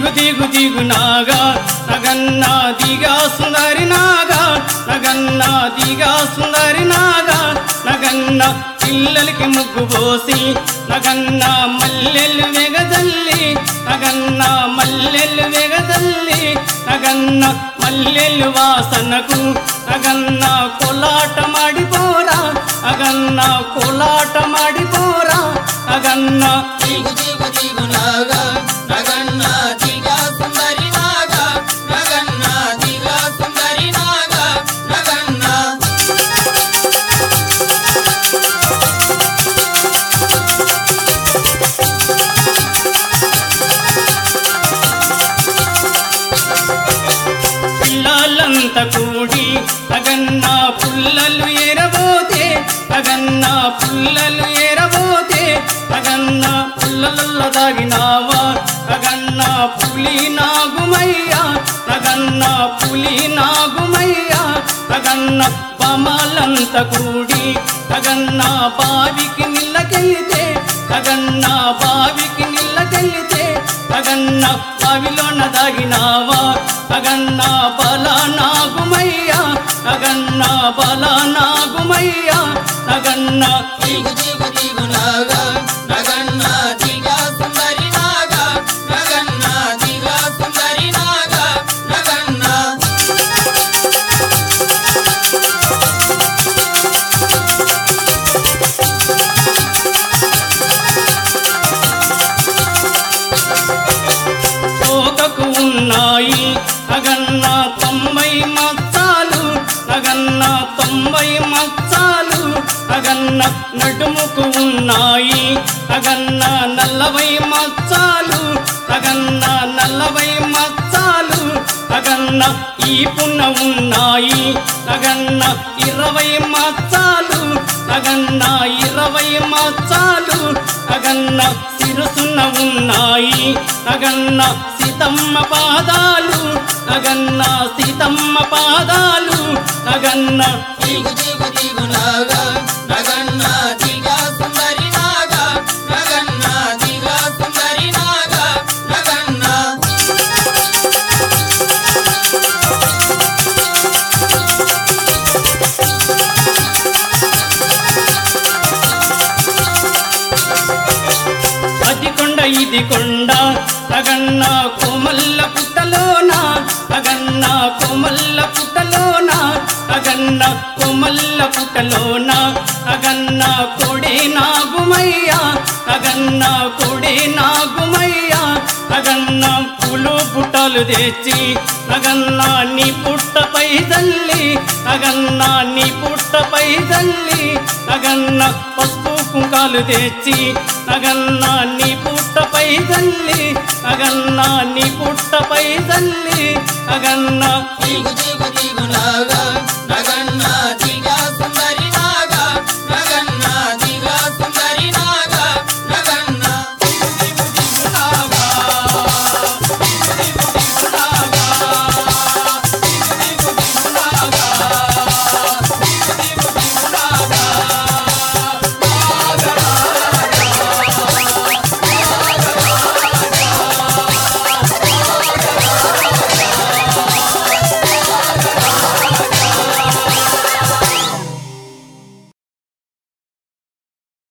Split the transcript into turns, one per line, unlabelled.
దిగు దిగు దిగు నాగా నగన్నా దిగా సుందరి నాగా నగన్నా దిగా సుందరి నాగా నగన్న పిల్లలకి ముగ్గు పోసి నగన్న మల్లెలు వెగదల్లి నగన్న మల్లెలు వెగదల్లి నగన్న మల్లెలు వాసనకు నగన్న కోలాట మాడిపోరా నగన్న కోలాట మాడిపోరా నగన్న
దిగు దిగు దిగు నాగా నగన్న దిగా సుందరి నాగా నగన్న దిగా సుందరి నాగా నగన్న
పిల్లలంతా కూడి అగన్న పుల్లలు ఎరబోతే అగన్న పుల్లలు ఎరబోతే అగన్న పుల్లలలో దాగినావా అగన్న పులి నాగుమయ్యా అగన్న పులి నాగుమయ్యా అగన్న బమాలంత కూడి అగన్న బావికి నిల్లకెళ్తే అగన్న బావికి నిల్లకెళ్తే అగన్న బావిలోన దాగినావా అగన్న బల నాగుమయ్యా అగన్న బల నాగుమయ్యా అగన్న
దిగు దిగు దిగు నాగా నగన్న దిగా సుందరి నాగా నగన్న దిగా సుందరి నాగా నగన్న
తోకకు ఉన్నాయి అగన్న తొంభై మచ్చాలు అగన్న తొంభై మచ్చాలు అగన్న నడుముకు ఉన్నాయి అగన్న నలభై మచ్చాలు అగన్న నలభై మచ్చాలు అగన్న ఈ పున్న ఉన్నాయి అగన్న ఇరవై మచ్చాలు అగన్న ఇరవై మచ్చాలు అగన్న సిరుసున్న ఉన్నాయి అగన్న సీతమ్మ పాదాలు అగన్న సీతమ్మ పాదాలు అగన్న
దిగు దిగు దిగు నాగా నగన్న దిగా సుందరి నాగా నగన్న దిగా సుందరి నాగా నగన్న
అది కొండ ఇది కొండ అగన్న కోమల్ల పుట్టలోన అగన్న కోమల్ల పుట్టలోన అగన్న కోమల్ల పుట్టలోన అగన్న కోడే నాగుమయ్యా అగన్న కోడే నాగుమయ్యా అగన్న పూలు పుట్టలు తెచ్చి అగన్న నీ పుట్టపై తల్లి అగన్న నీ పుట్టపై తల్లి అగన్న పసుపు కుంకాలు తెచ్చి అగన్న నీ పుట్టపై తల్లి అగన్న నీ పుట్టపై తల్లి అగన్న
దిగు దిగు